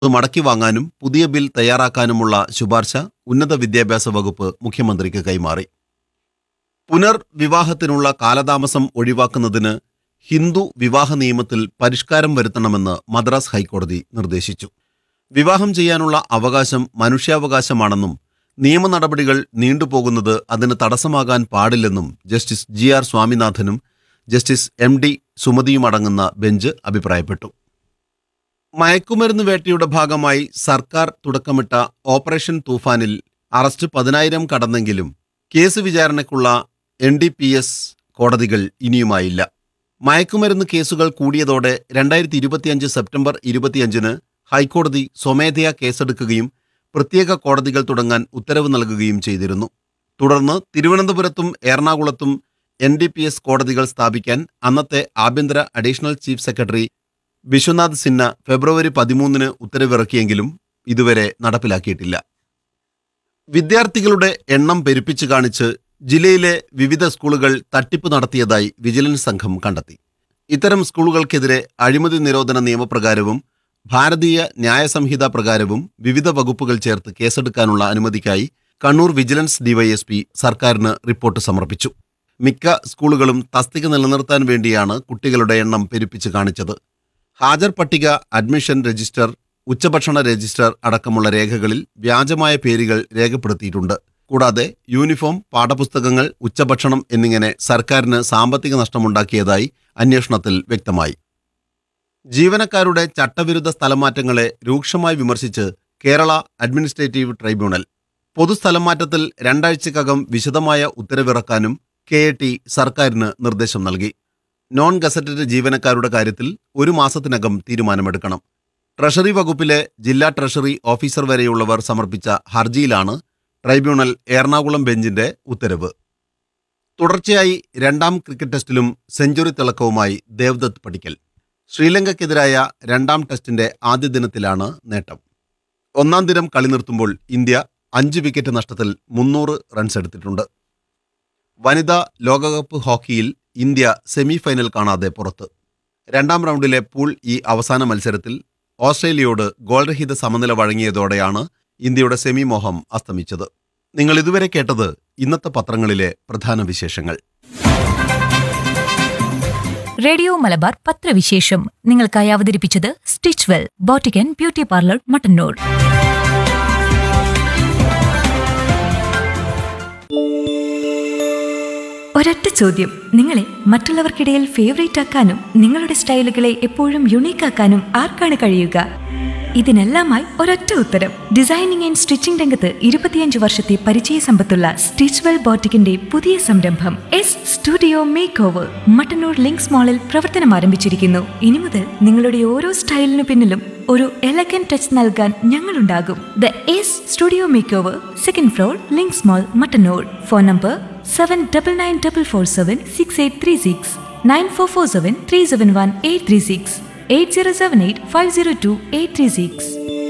അത് മടക്കി വാങ്ങാനും പുതിയ ബിൽ തയ്യാറാക്കാനുമുള്ള ശുപാർശ ഉന്നത വിദ്യാഭ്യാസ വകുപ്പ് മുഖ്യമന്ത്രിക്ക് കൈമാറി പുനർവിവാഹത്തിനുള്ള കാലതാമസം ഒഴിവാക്കുന്നതിന് ഹിന്ദു വിവാഹ നിയമത്തിൽ പരിഷ്കാരം വരുത്തണമെന്ന് മദ്രാസ് ഹൈക്കോടതി നിർദ്ദേശിച്ചു വിവാഹം ചെയ്യാനുള്ള അവകാശം മനുഷ്യാവകാശമാണെന്നും നിയമ നടപടികൾ നീണ്ടുപോകുന്നത് അതിന് തടസ്സമാകാൻ പാടില്ലെന്നും ജസ്റ്റിസ് ജി ആർ സ്വാമിനാഥനും ജസ്റ്റിസ് എം ഡി സുമതിയുമടങ്ങുന്ന ബെഞ്ച് അഭിപ്രായപ്പെട്ടു മയക്കുമരുന്ന് വേട്ടയുടെ ഭാഗമായി സർക്കാർ തുടക്കമിട്ട ഓപ്പറേഷൻ തൂഫാനിൽ അറസ്റ്റ് പതിനായിരം കടന്നെങ്കിലും കേസ് വിചാരണയ്ക്കുള്ള എൻ ഡി പി എസ് കോടതികൾ ഇനിയുമായില്ല മയക്കുമരുന്ന് കേസുകൾ കൂടിയതോടെ രണ്ടായിരത്തി ഇരുപത്തിയഞ്ച് സെപ്റ്റംബർ ഇരുപത്തിയഞ്ചിന് ഹൈക്കോടതി സ്വമേധയാ കേസെടുക്കുകയും പ്രത്യേക കോടതികൾ തുടങ്ങാൻ ഉത്തരവ് നൽകുകയും ചെയ്തിരുന്നു തുടർന്ന് തിരുവനന്തപുരത്തും എറണാകുളത്തും എൻ ഡി പി എസ് കോടതികൾ സ്ഥാപിക്കാൻ അന്നത്തെ ആഭ്യന്തര additional chief secretary Vishwanath Sinha ഫെബ്രുവരി പതിമൂന്നിന് ഉത്തരവിറക്കിയെങ്കിലും ഇതുവരെ നടപ്പിലാക്കിയിട്ടില്ല വിദ്യാർത്ഥികളുടെ എണ്ണം പെരുപ്പിച്ചു കാണിച്ച് ജില്ലയിലെ വിവിധ സ്കൂളുകൾ തട്ടിപ്പ് നടത്തിയതായി വിജിലൻസ് സംഘം കണ്ടെത്തി ഇത്തരം സ്കൂളുകൾക്കെതിരെ അഴിമതി നിരോധന നിയമപ്രകാരവും ഭാരതീയ ന്യായ സംഹിത പ്രകാരവും വിവിധ വകുപ്പുകൾ ചേർത്ത് കേസെടുക്കാനുള്ള അനുമതിക്കായി കണ്ണൂർ വിജിലൻസ് ഡിവൈഎസ്പി സർക്കാരിന് റിപ്പോർട്ട് സമർപ്പിച്ചു മിക്ക സ്കൂളുകളും തസ്തിക നിലനിർത്താൻ വേണ്ടിയാണ് കുട്ടികളുടെ എണ്ണം പെരുപ്പിച്ച് കാണിച്ചത് ഹാജർ പട്ടിക അഡ്മിഷൻ രജിസ്റ്റർ ഉച്ചഭക്ഷണ രജിസ്റ്റർ അടക്കമുള്ള രേഖകളിൽ വ്യാജമായ പേരുകൾ രേഖപ്പെടുത്തിയിട്ടുണ്ട് കൂടാതെ യൂണിഫോം പാഠപുസ്തകങ്ങൾ ഉച്ചഭക്ഷണം എന്നിങ്ങനെ സർക്കാരിന് സാമ്പത്തിക നഷ്ടമുണ്ടാക്കിയതായി അന്വേഷണത്തിൽ വ്യക്തമായി ജീവനക്കാരുടെ ചട്ടവിരുദ്ധ സ്ഥലമാറ്റങ്ങളെ രൂക്ഷമായി വിമർശിച്ച് കേരള അഡ്മിനിസ്ട്രേറ്റീവ് ട്രൈബ്യൂണൽ പൊതുസ്ഥലമാറ്റത്തിൽ രണ്ടാഴ്ചക്കകം വിശദമായ ഉത്തരവിറക്കാനും കെ എ ടി സർക്കാരിന് നിർദ്ദേശം നൽകി നോൺ ഗസറ്റഡ് ജീവനക്കാരുടെ കാര്യത്തിൽ ഒരു മാസത്തിനകം തീരുമാനമെടുക്കണം ട്രഷറി വകുപ്പിലെ ജില്ലാ ട്രഷറി ഓഫീസർ വരെയുള്ളവർ സമർപ്പിച്ച ഹർജിയിലാണ് ട്രൈബ്യൂണൽ എറണാകുളം ബെഞ്ചിന്റെ ഉത്തരവ് തുടർച്ചയായി രണ്ടാം ക്രിക്കറ്റ് ടെസ്റ്റിലും സെഞ്ചുറി തിളക്കവുമായി ദേവ്ദത്ത് പടിക്കൽ ശ്രീലങ്കയ്ക്കെതിരായ രണ്ടാം ടെസ്റ്റിന്റെ ആദ്യ ദിനത്തിലാണ് നേട്ടം ഒന്നാം ദിനം കളി നിർത്തുമ്പോൾ ഇന്ത്യ അഞ്ച് വിക്കറ്റ് നഷ്ടത്തിൽ മുന്നൂറ് റൺസ് എടുത്തിട്ടുണ്ട് വനിതാ ലോകകപ്പ് ഹോക്കിയിൽ ഇന്ത്യ സെമി ഫൈനൽ കാണാതെ പുറത്ത് രണ്ടാം റൗണ്ടിലെ പൂൾ ഈ അവസാന മത്സരത്തിൽ ഓസ്ട്രേലിയയോട് ഗോൾരഹിത സമനില വഴങ്ങിയതോടെയാണ് ഇന്ത്യയുടെ സെമി മോഹം അസ്തമിച്ചത് നിങ്ങൾ ഇതുവരെ കേട്ടത് ഇന്നത്തെ പത്രങ്ങളിലെ പ്രധാന വിശേഷങ്ങൾ റേഡിയോ മലബാർ പത്രവിശേഷം നിങ്ങൾക്കായി അവതരിപ്പിച്ചത് stitch well boutique beauty parlour Mattannur ഒരൊറ്റ ചോദ്യം നിങ്ങളെ മറ്റുള്ളവർക്കിടയിൽ ഫേവറേറ്റ് ആക്കാനും നിങ്ങളുടെ സ്റ്റൈലുകളെ എപ്പോഴും യുണീക്ക് ആക്കാനും ആർക്കാണ് കഴിയുക ഇതിനെല്ലാമായി ഒരൊറ്റ ഉത്തരം ഡിസൈനിങ് ആൻഡ് സ്റ്റിച്ചിംഗ് രംഗത്ത് ഇരുപത്തിയഞ്ച് വർഷത്തെ പരിചയ സമ്പത്തുള്ള സ്റ്റിച്ച് വെൽ ബോട്ടിക്കിന്റെ പുതിയ സംരംഭം S studio makeover Mattannur links മാളിൽ പ്രവർത്തനം ആരംഭിച്ചിരിക്കുന്നു ഇനി മുതൽ നിങ്ങളുടെ ഓരോ സ്റ്റൈലിനു പിന്നിലും ഒരു എലഗൻ ടച്ച് നൽകാൻ ഞങ്ങളുണ്ടാകും the S studio makeover second floor links mall Mattannur phone number seven double nine double four seven six eight three six nine four four seven three seven one eight three six eight zero seven eight five zero two eight three six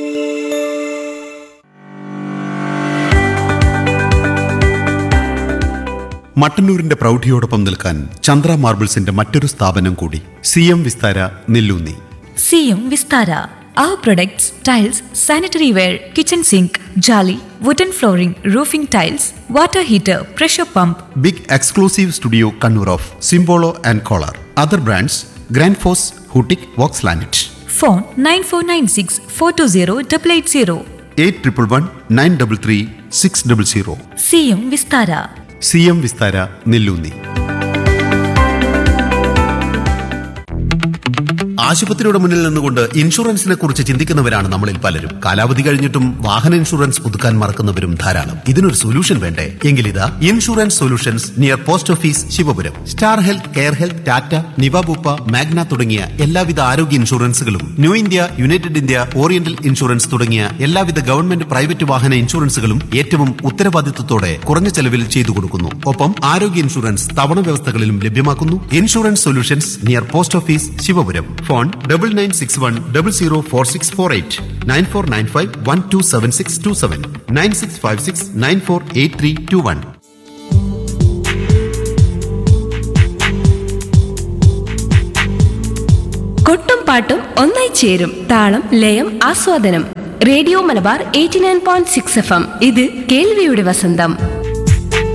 മട്ടന്നൂരിന്റെ പ്രൗഢിയോടൊപ്പം നിൽക്കാൻ ചന്ദ്ര മാർബിൾസിന്റെ മറ്റൊരു സ്ഥാപനം കൂടി C M Vistara Nelloonni C M Vistara അവർ products tiles sanitary ware kitchen sink ജാലി wooden flooring roofing tiles water heater pressure pump big exclusive studio Kannur of Simpolo and Kohler other brands Grundfos ഹൂട്ടിക് വോക്സ് ലാനറ്റ് phone nine four nine six four two zero double eight zero eight triple one nine double three six double zero C M Vistara C M Vistara Nellunni ആശുപത്രിയുടെ മുന്നിൽ നിന്നുകൊണ്ട് ഇൻഷുറൻസിനെ കുറിച്ച് ചിന്തിക്കുന്നവരാണ് നമ്മളിൽ പലരും കാലാവധി കഴിഞ്ഞിട്ടും വാഹന ഇൻഷുറൻസ് പുതുക്കാൻ മറക്കുന്നവരും ധാരാളം ഇതിനൊരു സൊല്യൂഷൻ വേണ്ടേ എങ്കിൽ ഇതാ insurance solutions near post office Sivapuram star health care health Tata Niva Bupa മാഗ്ന തുടങ്ങിയ എല്ലാവിധ ആരോഗ്യ ഇൻഷുറൻസുകളും new India United India Oriental insurance തുടങ്ങിയ എല്ലാവിധ ഗവൺമെന്റ് പ്രൈവറ്റ് വാഹന ഇൻഷുറൻസുകളും ഏറ്റവും ഉത്തരവാദിത്വത്തോടെ കുറഞ്ഞ ചെലവിൽ ചെയ്തു കൊടുക്കുന്നു ഒപ്പം ആരോഗ്യ ഇൻഷുറൻസ് തവണ വ്യവസ്ഥകളിലും ലഭ്യമാക്കുന്നു insurance solutions near post office Sivapuram phone double nine six one double zero four six four eight nine four nine five one two seven six two seven nine six five six nine four eight three two one കൊട്ടും പാട്ടും ഒന്നായി ചേരും താളം ലയം ആസ്വാദനം radio Malabar eighty nine point six F M ഇത് കേൾവിയുടെ വസന്തം